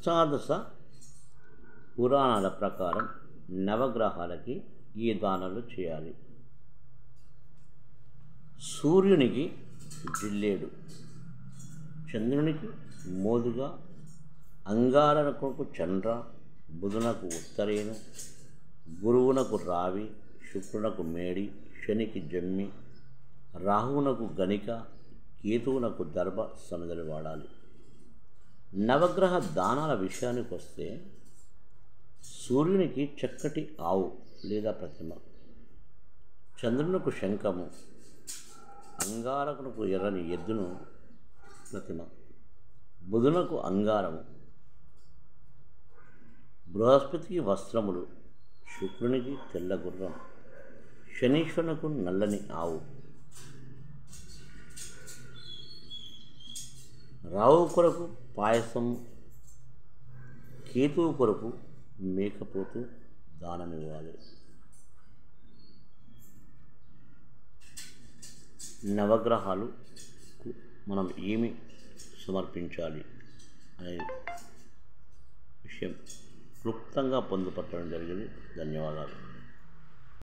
అష్టాదశ పురాణాల ప్రకారం నవగ్రహాలకి ఈ దానాలు చేయాలి సూర్యునికి జిల్లేడు చంద్రునికి మోదుగా అంగారకునకు చంద్ర బుధునకు ఉత్తరేను గురువునకు రావి శుక్రునకు మేడి శనికి జమ్మి రాహువునకు గణిక కేతువునకు దర్భ సమిదలు వాడాలి నవగ్రహ దానాల విషయానికి వస్తే సూర్యునికి చక్కటి ఆవు లేదా ప్రతిమ చంద్రునకు శంఖము అంగారకునకు ఎర్రని ఎద్దును ప్రతిమ బుధునకు అంగారము బృహస్పతికి వస్త్రములు శుక్రునికి తెల్ల గుర్రం శనీశ్వరునకు నల్లని ఆవు రావు కొరకు పాయసం కేతువు కొరకు మేకపోతు దానమివ్వాలి నవగ్రహాలు మనం ఏమి సమర్పించాలి అనే విషయం క్లుప్తంగా పొందుపరచడం జరిగింది ధన్యవాదాలు